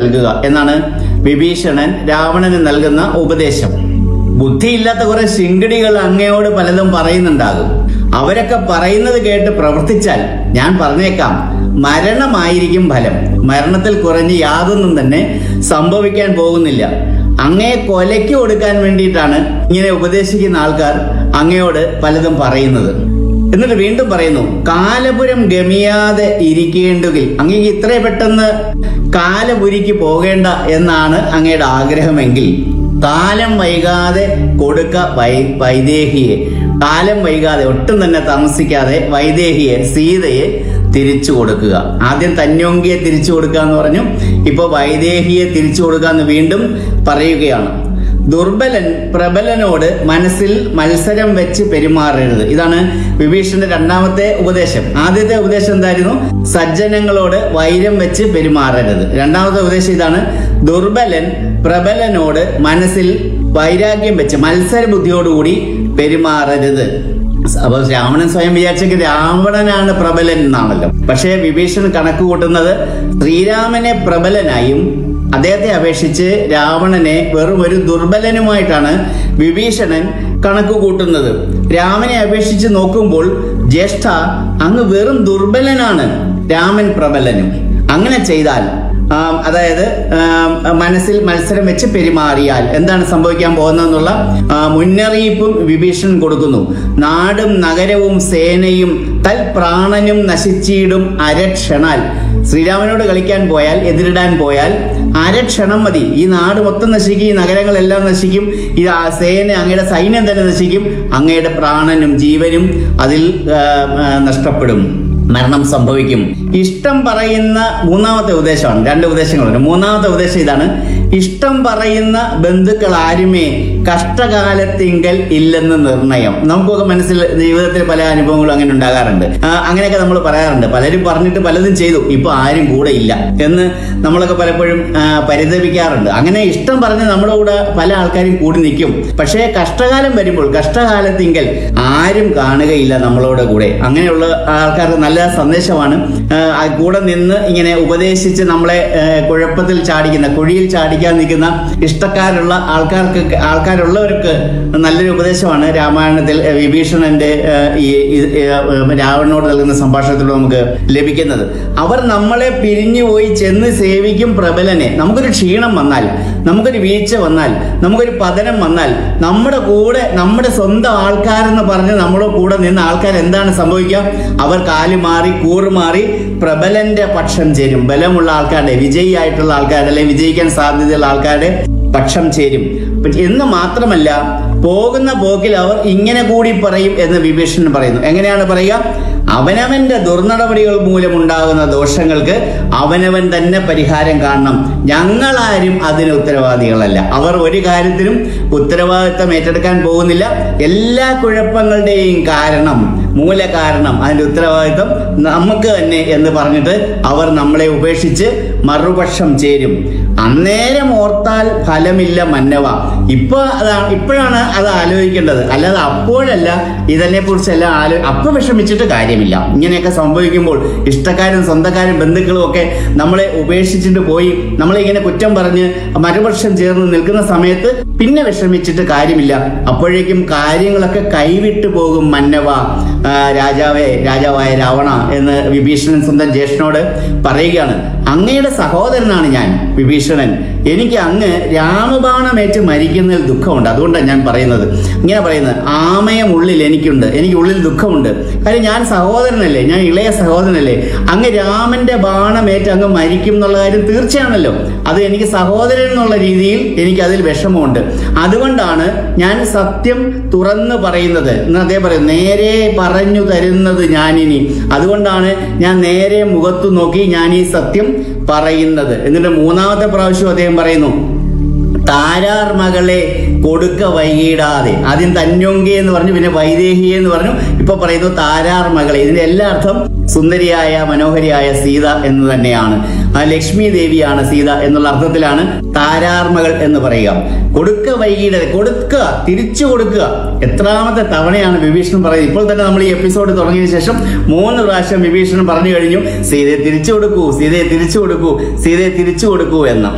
നൽകുക എന്നാണ് വിഭീഷണൻ രാവണന് നൽകുന്ന ഉപദേശം ബുദ്ധിയില്ലാത്ത കുറെ ശിങ്കിടികൾ അങ്ങയോട് പലതും പറയുന്നുണ്ടാകും അവരൊക്കെ പറയുന്നത് കേട്ട് പ്രവർത്തിച്ചാൽ ഞാൻ പറഞ്ഞേക്കാം മരണമായിരിക്കും ഫലം മരണത്തിൽ കുറഞ്ഞ് യാതൊന്നും തന്നെ സംഭവിക്കാൻ പോകുന്നില്ല അങ്ങയെ കൊലയ്ക്ക് കൊടുക്കാൻ വേണ്ടിയിട്ടാണ് ഇങ്ങനെ ഉപദേശിക്കുന്ന ആൾക്കാർ അങ്ങയോട് പലതും പറയുന്നത് എന്നിട്ട് വീണ്ടും പറയുന്നു കാലപുരം ഗമിയാതെ ഇരിക്കേണ്ടുകിൽ അങ്ങേക്ക് ഇത്ര പെട്ടെന്ന് കാലപുരിക്ക് പോകേണ്ട എന്നാണ് അങ്ങയുടെ ആഗ്രഹമെങ്കിൽ കാലം വൈകാതെ കൊടുക്ക വൈ വൈദേഹിയെ കാലം വൈകാതെ ഒട്ടും തന്നെ താമസിക്കാതെ വൈദേഹിയെ സീതയെ തിരിച്ചു കൊടുക്കുക ആദ്യം തന്യോങ്കിയെ തിരിച്ചു കൊടുക്കുക എന്ന് പറഞ്ഞു ഇപ്പൊ വൈദേഹിയെ തിരിച്ചു കൊടുക്കുക എന്ന് വീണ്ടും പറയുകയാണ് ദുർബലൻ പ്രബലനോട് മനസ്സിൽ മത്സരം വെച്ച് പെരുമാറരുത് ഇതാണ് വിഭീഷണന്റെ രണ്ടാമത്തെ ഉപദേശം ആദ്യത്തെ ഉപദേശം എന്തായിരുന്നു സജ്ജനങ്ങളോട് വൈരം വെച്ച് പെരുമാറരുത് രണ്ടാമത്തെ ഉപദേശം ഇതാണ് ദുർബലൻ പ്രബലനോട് മനസ്സിൽ വൈരാഗ്യം വെച്ച് മത്സര ബുദ്ധിയോടുകൂടി പെരുമാറരുത് അപ്പൊ രാവണൻ സ്വയം വിചാരിച്ചെങ്കിൽ രാവണനാണ് പ്രബലൻ എന്നാണല്ലോ പക്ഷേ വിഭീഷണൻ കണക്ക് കൂട്ടുന്നത് ശ്രീരാമനെ പ്രബലനായും അദ്ദേഹത്തെ അപേക്ഷിച്ച് രാവണനെ വെറും ഒരു ദുർബലനുമായിട്ടാണ് വിഭീഷണൻ കണക്ക് കൂട്ടുന്നത് രാമനെ അപേക്ഷിച്ച് നോക്കുമ്പോൾ ജ്യേഷ്ഠ അങ്ങ് വെറും ദുർബലനാണ് രാമൻ പ്രബലനും അങ്ങനെ ചെയ്താൽ ആം, അതായത് ആം, മനസ്സിൽ മത്സരം വെച്ച് പെരുമാറിയാൽ എന്താണ് സംഭവിക്കാൻ പോകുന്നതെന്നുള്ള ആ, മുന്നറിയിപ്പും വിഭീഷണൻ കൊടുക്കുന്നു നാടും നഗരവും സേനയും തൽ പ്രാണനും നശിച്ചിടും അരക്ഷണാൽ ശ്രീരാമനോട് കളിക്കാൻ പോയാൽ എതിരിടാൻ പോയാൽ അരക്ഷണം മതി ഈ നാട് മൊത്തം നശിക്കും ഈ നഗരങ്ങളെല്ലാം നശിക്കും ഈ ആ സേന അങ്ങയുടെ സൈന്യം തന്നെ നശിക്കും അങ്ങയുടെ പ്രാണനും ജീവനും അതിൽ ആ, ആ, നഷ്ടപ്പെടും മരണം സംഭവിക്കും ഇഷ്ടം പറയുന്ന മൂന്നാമത്തെ ഉപദേശമാണ് രണ്ട് ഉപദേശങ്ങളുണ്ട് മൂന്നാമത്തെ ഉപദേശം ഇതാണ് ഇഷ്ടം പറയുന്ന ബന്ധുക്കൾ ആരുമേ കഷ്ടകാലത്തിങ്കൽ ഇല്ലെന്ന് നിർണയം നമുക്കൊക്കെ മനസ്സിൽ ജീവിതത്തിൽ പല അനുഭവങ്ങളും അങ്ങനെ ഉണ്ടാകാറുണ്ട് ആ, അങ്ങനെയൊക്കെ നമ്മൾ പറയാറുണ്ട് പലരും പറഞ്ഞിട്ട് പലതും ചെയ്തു ഇപ്പൊ ആരും കൂടെ ഇല്ല എന്ന് നമ്മളൊക്കെ പലപ്പോഴും ആ, പരിതപിക്കാറുണ്ട് അങ്ങനെ ഇഷ്ടം പറഞ്ഞ് നമ്മുടെ കൂടെ പല ആൾക്കാരും കൂടി നിൽക്കും പക്ഷേ കഷ്ടകാലം വരുമ്പോൾ കഷ്ടകാലത്തിങ്കൽ ആരും കാണുകയില്ല നമ്മളോട് കൂടെ അങ്ങനെയുള്ള ആൾക്കാർക്ക് നല്ല സന്ദേശമാണ് ആ, ആ കൂടെ നിന്ന് ഇങ്ങനെ ഉപദേശിച്ച് നമ്മളെ ആ, കുഴപ്പത്തിൽ ചാടിക്കുന്ന കുഴിയിൽ ചാടിക്കാൻ നിൽക്കുന്ന ഇഷ്ടക്കാരുള്ള ആൾക്കാർക്ക് ആൾക്കാരുള്ളവർക്ക് നല്ലൊരു ഉപദേശമാണ് രാമായണത്തിൽ ആ, വിഭീഷണന്റെ ആ, ഈ ഈ, ആ, രാവണനോട് നൽകുന്ന സംഭാഷണത്തിലൂടെ നമുക്ക് ലഭിക്കുന്നത് അവർ നമ്മളെ പിരിഞ്ഞുപോയി ചെന്ന് സേവിക്കും പ്രബലനെ നമുക്കൊരു ക്ഷീണം വന്നാൽ നമുക്കൊരു വീഴ്ച വന്നാൽ നമുക്കൊരു പതനം വന്നാൽ നമ്മുടെ കൂടെ നമ്മുടെ സ്വന്തം ആൾക്കാരെന്ന് പറഞ്ഞ് നമ്മുടെ കൂടെ നിന്ന ആൾക്കാർ എന്താണ് സംഭവിക്കുക അവർ കാലുമാറി കൂറുമാറി പ്രബലന്റെ പക്ഷം ചേരും ബലമുള്ള ആൾക്കാരുടെ വിജയിയായിട്ടുള്ള ആൾക്കാരുടെ അല്ലെങ്കിൽ വിജയിക്കാൻ സാധ്യതയുള്ള ആൾക്കാരുടെ പക്ഷം ചേരും എന്ന് മാത്രമല്ല പോകുന്ന പോക്കിൽ അവർ ഇങ്ങനെ കൂടി പറയും എന്ന് വിഭീഷണൻ പറയുന്നു എങ്ങനെയാണ് പറയുക അവനവന്റെ ദുർനടപടികൾ മൂലമുണ്ടാകുന്ന ദോഷങ്ങൾക്ക് അവനവൻ തന്നെ പരിഹാരം കാണണം ഞങ്ങളാരും അതിന് ഉത്തരവാദികളല്ല അവർ ഒരു കാര്യത്തിലും ഉത്തരവാദിത്തം ഏറ്റെടുക്കാൻ പോകുന്നില്ല എല്ലാ കുഴപ്പങ്ങളുടെയും കാരണം മൂല കാരണം അതിന്റെ ഉത്തരവാദിത്തം നമുക്ക് തന്നെ എന്ന് പറഞ്ഞിട്ട് അവർ നമ്മളെ ഉപേക്ഷിച്ച് മറുപക്ഷം ചേരും അന്നേരം ഓർത്താൽ ഫലമില്ല മന്നവ ഇപ്പൊ അതാണ് ഇപ്പോഴാണ് അത് ആലോചിക്കേണ്ടത് അല്ലാതെ അപ്പോഴല്ല ഇതിനെ കുറിച്ചല്ല ആലോ അപ്പൊ വിഷമിച്ചിട്ട് കാര്യമില്ല ഇങ്ങനെയൊക്കെ സംഭവിക്കുമ്പോൾ ഇഷ്ടക്കാരും സ്വന്തക്കാരും ബന്ധുക്കളും ഒക്കെ നമ്മളെ ഉപേക്ഷിച്ചിട്ട് പോയി നമ്മളെ ഇങ്ങനെ കുറ്റം പറഞ്ഞ് മറുപക്ഷം ചേർന്ന് നിൽക്കുന്ന സമയത്ത് പിന്നെ വിഷമിച്ചിട്ട് കാര്യമില്ല അപ്പോഴേക്കും കാര്യങ്ങളൊക്കെ കൈവിട്ടു പോകും മന്നവ ആ, രാജാവേ രാജാവായ രാവണ എന്ന് വിഭീഷണൻ സ്വന്തം ജ്യേഷ്ഠനോട് പറയുകയാണ് അങ്ങയുടെ സഹോദരനാണ് ഞാൻ വിഭീഷണൻ എനിക്ക് അങ്ങ് രാമബാണമേറ്റ് മരിക്കുന്നതിൽ ദുഃഖമുണ്ട് അതുകൊണ്ടാണ് ഞാൻ പറയുന്നത് ഇങ്ങനെ പറയുന്നത് ആമയം ഉള്ളിൽ എനിക്കുണ്ട് എനിക്ക് ഉള്ളിൽ ദുഃഖമുണ്ട് കാര്യം ഞാൻ സഹോദരനല്ലേ ഞാൻ ഇളയ സഹോദരനല്ലേ അങ്ങ് രാമന്റെ ബാണമേറ്റ് അങ്ങ് മരിക്കും എന്നുള്ള കാര്യം തീർച്ചയാണല്ലോ അത് എനിക്ക് സഹോദരൻ എന്നുള്ള രീതിയിൽ എനിക്ക് അതിൽ വിഷമമുണ്ട് അതുകൊണ്ടാണ് ഞാൻ സത്യം തുറന്നു പറയുന്നത് എന്ന് അദ്ദേഹം പറയും നേരെ പറഞ്ഞു തരുന്നത് ഞാനിനി അതുകൊണ്ടാണ് ഞാൻ നേരെ മുഖത്തു നോക്കി ഞാൻ ഈ സത്യം പറയുന്നത് എന്നിട്ട് മൂന്നാമത്തെ പ്രാവശ്യം അദ്ദേഹം പറയുന്നു താരാർ മകളെ കൊടുക്ക വൈകിടാതെ ആദ്യം തന്യൊങ്കി എന്ന് പറഞ്ഞു പിന്നെ വൈദേഹി എന്ന് പറഞ്ഞു ഇപ്പൊ പറയുന്നു താരാർ മകളെ ഇതിന്റെ എല്ലാ അർത്ഥം സുന്ദരിയായ മനോഹരിയായ സീത എന്ന് തന്നെയാണ് ആ ലക്ഷ്മി ദേവിയാണ് സീത എന്നുള്ള അർത്ഥത്തിലാണ് താരാർമകൾ എന്ന് പറയുക കൊടുക്ക വൈകിടാതെ കൊടുക്കുക തിരിച്ചു കൊടുക്കുക എത്രാമത്തെ തവണയാണ് വിഭീഷണൻ പറയുന്നത് ഇപ്പോൾ തന്നെ നമ്മൾ ഈ എപ്പിസോഡ് തുടങ്ങിയതിനു ശേഷം മൂന്ന് പ്രാവശ്യം വിഭീഷണൻ പറഞ്ഞു കഴിഞ്ഞു സീതയെ തിരിച്ചു കൊടുക്കൂ സീതയെ തിരിച്ചു കൊടുക്കൂ സീതയെ തിരിച്ചു കൊടുക്കൂ എന്ന്